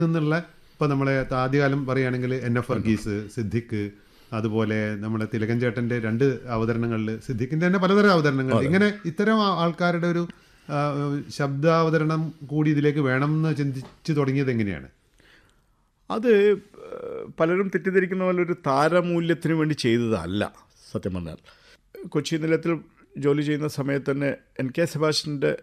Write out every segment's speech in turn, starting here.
നിന്നുള്ള ഇപ്പൊ നമ്മളെ ആദ്യകാലം പറയുകയാണെങ്കിൽ എൻ എഫ് വർഗീസ് സിദ്ദിഖ് അതുപോലെ നമ്മുടെ തിലകൻ ചേട്ടന്റെ രണ്ട് അവതരണങ്ങളിൽ സിദ്ദിഖിന്റെ തന്നെ പലതരം അവതരണങ്ങൾ ഇങ്ങനെ ഇത്തരം ആ- ആൾക്കാരുടെ ഒരു ആ, ശബ്ദാവതരണം കൂടി ഇതിലേക്ക് വേണം എന്ന് ചിന്തിച്ചു തുടങ്ങിയത് എങ്ങനെയാണ് അത് ഏഹ്, പലരും തെറ്റിദ്ധരിക്കുന്ന പോലെ ഒരു താരമൂല്യത്തിന് വേണ്ടി ചെയ്തതല്ല സത്യം പറഞ്ഞാൽ കൊച്ചി നിലയത്തിൽ ജോലി ചെയ്യുന്ന സമയത്ത് തന്നെ എൻ കെ സെബാസ്റ്റ്യൻ്റെ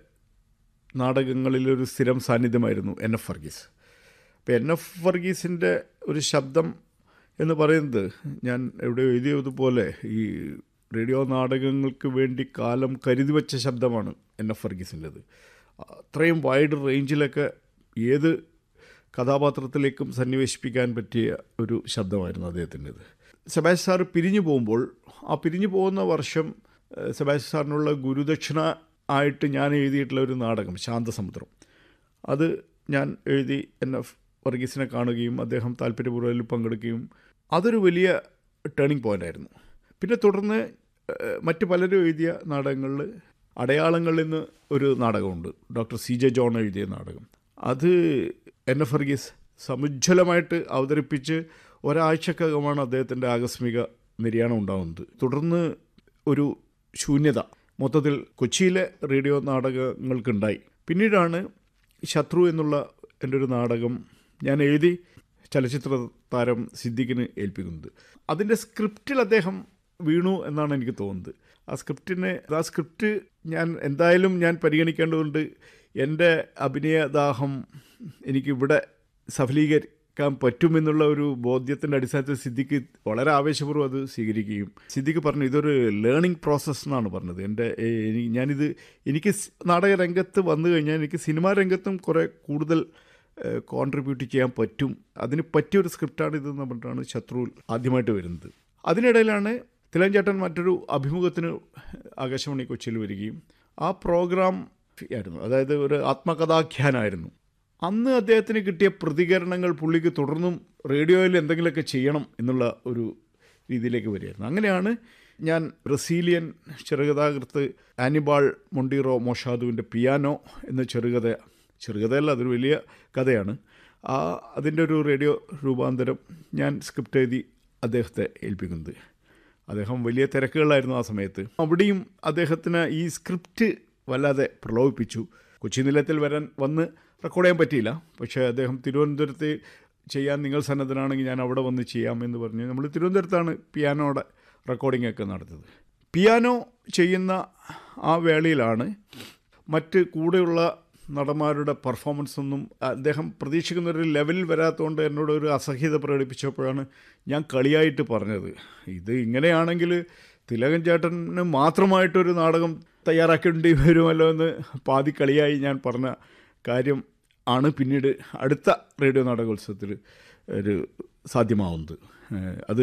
നാടകങ്ങളിലൊരു സ്ഥിരം സാന്നിധ്യമായിരുന്നു എൻ എഫ് വർഗീസ് അപ്പോൾ എൻ എഫ് വർഗീസിൻ്റെ ഒരു ശബ്ദം എന്ന് പറയുന്നത് ഞാൻ എവിടെ എഴുതിയതുപോലെ ഈ റേഡിയോ നാടകങ്ങൾക്ക് വേണ്ടി കാലം കരുതി വെച്ച ശബ്ദമാണ് എൻ എഫ് വർഗീസിൻ്റെത് അത്രയും വൈഡ് റേഞ്ചിലൊക്കെ ഏത് കഥാപാത്രത്തിലേക്കും സന്നിവേശിപ്പിക്കാൻ പറ്റിയ ഒരു ശബ്ദമായിരുന്നു അദ്ദേഹത്തിൻ്റെത് സെബാസ് സാർ പിരിഞ്ഞു പോകുമ്പോൾ ആ പിരിഞ്ഞു പോകുന്ന വർഷം ഏഹ്, സെബാസ് സാറിനുള്ള ഗുരുദക്ഷിണ ആയിട്ട് ഞാൻ എഴുതിയിട്ടുള്ള ഒരു നാടകം ശാന്തസമുദ്രം അത് ഞാൻ എഴുതി എൻ എഫ് വർഗീസിനെ കാണുകയും അദ്ദേഹം താല്പര്യപൂർവ്വം അതിൽ പങ്കെടുക്കുകയും അതൊരു വലിയ ടേണിംഗ് പോയിൻ്റായിരുന്നു പിന്നെ തുടർന്ന് ഏഹ്, മറ്റ് പലരും എഴുതിയ നാടകങ്ങളിൽ അടയാളങ്ങളിൽ നിന്ന് ഒരു നാടകമുണ്ട് ഡോക്ടർ സി ജെ ജോൺ എഴുതിയ നാടകം അത് എൻ എഫ് വർഗീസ് സമുജ്വലമായിട്ട് അവതരിപ്പിച്ച് ഒരാഴ്ചക്കകമാണ് അദ്ദേഹത്തിൻ്റെ ആകസ്മിക നിര്യാണം ഉണ്ടാകുന്നത് തുടർന്ന് ഒരു ശൂന്യത മൊത്തത്തിൽ കൊച്ചിയിലെ റേഡിയോ നാടകങ്ങൾക്കുണ്ടായി പിന്നീടാണ് ശത്രു എന്നുള്ള എൻ്റെ ഒരു നാടകം ഞാൻ എഴുതി ചലച്ചിത്ര താരം സിദ്ദിഖിന് ഏൽപ്പിക്കുന്നത് അതിൻ്റെ സ്ക്രിപ്റ്റിൽ അദ്ദേഹം വീണു എന്നാണ് എനിക്ക് തോന്നുന്നത് ആ സ്ക്രിപ്റ്റിനെ ആ സ്ക്രിപ്റ്റ് ഞാൻ എന്തായാലും ഞാൻ പരിഗണിക്കേണ്ടതുണ്ട് എൻ്റെ അഭിനയദാഹം എനിക്കിവിടെ സഫലീകരിക്കാൻ പറ്റുമെന്നുള്ള ഒരു ബോധ്യത്തിൻ്റെ അടിസ്ഥാനത്തിൽ സിദ്ദിഖ് വളരെ ആവേശപൂർവ്വം അത് സ്വീകരിക്കുകയും സിദ്ദിഖ് പറഞ്ഞു ഇതൊരു ലേണിംഗ് പ്രോസസ്സ് എന്നാണ് പറഞ്ഞത് എൻ്റെ ഏ, എനി- ഞാനിത് എനിക്ക് സ് നാടക രംഗത്ത് വന്നു കഴിഞ്ഞാൽ എനിക്ക് സിനിമാ രംഗത്തും കുറേ കൂടുതൽ കോൺട്രിബ്യൂട്ട് ചെയ്യാൻ പറ്റും അതിന് പറ്റിയൊരു സ്ക്രിപ്റ്റാണ് ഇതെന്ന് പറഞ്ഞിട്ടാണ് ശത്രു ആദ്യമായിട്ട് വരുന്നത് അതിനിടയിലാണ് തിലഞ്ചേട്ടൻ മറ്റൊരു അഭിമുഖത്തിന് ആകാശവാണി കൊച്ചിയിൽ വരികയും ആ പ്രോഗ്രാം ആയിരുന്നു അതായത് ഒരു ആത്മകഥാഖ്യാനായിരുന്നു അന്ന് അദ്ദേഹത്തിന് കിട്ടിയ പ്രതികരണങ്ങൾ പുള്ളിക്ക് തുടർന്നും റേഡിയോയിൽ എന്തെങ്കിലുമൊക്കെ ചെയ്യണം എന്നുള്ള ഒരു രീതിയിലേക്ക് വരികയായിരുന്നു അങ്ങനെയാണ് ഞാൻ ബ്രസീലിയൻ ചെറുകഥാകൃത്ത് ആനിബാൾ മൊണ്ടീറോ മൊഷാദുവിൻ്റെ പിയാനോ എന്ന ചെറുകഥ ചെറുകഥയല്ല അതൊരു വലിയ കഥയാണ് ആ അതിൻ്റെ ഒരു റേഡിയോ രൂപാന്തരം ഞാൻ സ്ക്രിപ്റ്റ് എഴുതി അദ്ദേഹത്തെ ഏൽപ്പിക്കുന്നത് അദ്ദേഹം വലിയ തിരക്കുകളായിരുന്നു ആ സമയത്ത് അവിടെയും അദ്ദേഹത്തിന് ഈ സ്ക്രിപ്റ്റ് വല്ലാതെ പ്രലോഭിപ്പിച്ചു കൊച്ചി നിലയത്തിൽ വരാൻ വന്ന് റെക്കോർഡ് ചെയ്യാൻ പറ്റിയില്ല പക്ഷേ അദ്ദേഹം തിരുവനന്തപുരത്ത് ചെയ്യാൻ നിങ്ങൾ സന്നദ്ധനാണെങ്കിൽ ഞാൻ അവിടെ വന്ന് ചെയ്യാം എന്ന് പറഞ്ഞ് നമ്മൾ തിരുവനന്തപുരത്താണ് പിയാനോയുടെ റെക്കോർഡിംഗ് ഒക്കെ നടത്തിയത് പിയാനോ ചെയ്യുന്ന ആ വേളയിലാണ് മറ്റ് കൂടെയുള്ള നടന്മാരുടെ പെർഫോമൻസ് ഒന്നും അദ്ദേഹം പ്രതീക്ഷിക്കുന്ന ഒരു ലെവലിൽ വരാത്തതുകൊണ്ട് എന്നോട് ഒരു അസഹ്യത പ്രകടിപ്പിച്ചപ്പോഴാണ് ഞാൻ കളിയായിട്ട് പറഞ്ഞത് ഇത് ഇങ്ങനെയാണെങ്കിൽ തിലകൻ ചേട്ടന് മാത്രമായിട്ടൊരു നാടകം തയ്യാറാക്കേണ്ടി വരുമല്ലോ എന്ന് പാതി കളിയായി ഞാൻ പറഞ്ഞ കാര്യം ആണ് പിന്നീട് അടുത്ത റേഡിയോ നാടകോത്സവത്തിൽ ഒരു സാധ്യമാവുന്നത് ഏഹ് അത്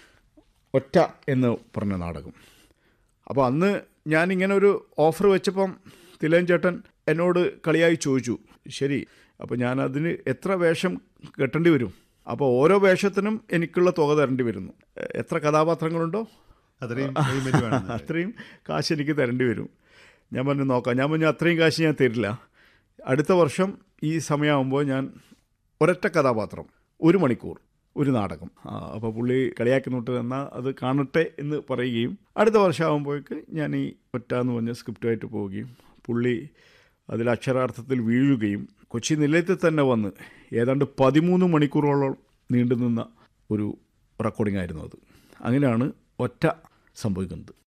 ഒറ്റ എന്ന് പറഞ്ഞ നാടകം അപ്പോൾ അന്ന് ഞാനിങ്ങനെ ഒരു ഓഫർ വെച്ചപ്പം തിലൻ ചേട്ടൻ എന്നോട് കളിയായി ചോദിച്ചു ശരി അപ്പോൾ ഞാൻ അതിന് എത്ര വേഷം കെട്ടേണ്ടി വരും അപ്പോൾ ഓരോ വേഷത്തിനും എനിക്കുള്ള തുക തരേണ്ടി വരുന്നു എ- എത്ര കഥാപാത്രങ്ങളുണ്ടോ അത്രയും payment വേണം അത്രയും കാശ് എനിക്ക് തരേണ്ടി വരും ഞാൻ പറഞ്ഞു നോക്കാം ഞാൻ പറഞ്ഞു അത്രയും കാശ് ഞാൻ തരില്ല അടുത്ത വർഷം ഈ സമയമാകുമ്പോൾ ഞാൻ ഒരൊറ്റ കഥാപാത്രം ഒരു മണിക്കൂർ ഒരു നാടകം അപ്പോൾ പുള്ളി കളിയാക്കുന്നിട്ട് എന്നാൽ അത് കാണട്ടെ എന്ന് പറയുകയും അടുത്ത വർഷമാകുമ്പോഴേക്ക് ഞാൻ ഈ ഒറ്റ എന്ന് പറഞ്ഞ സ്ക്രിപ്റ്റുമായിട്ട് പോവുകയും പുള്ളി അതിൽ അക്ഷരാർത്ഥത്തിൽ വീഴുകയും കൊച്ചി നിലയത്തിൽ തന്നെ വന്ന് ഏതാണ്ട് പതിമൂന്ന് മണിക്കൂറോളം നീണ്ടു നിന്ന ഒരു റെക്കോർഡിംഗ് ആയിരുന്നു അത് അങ്ങനെയാണ് ഒറ്റ സംഭവിക്കുന്നത്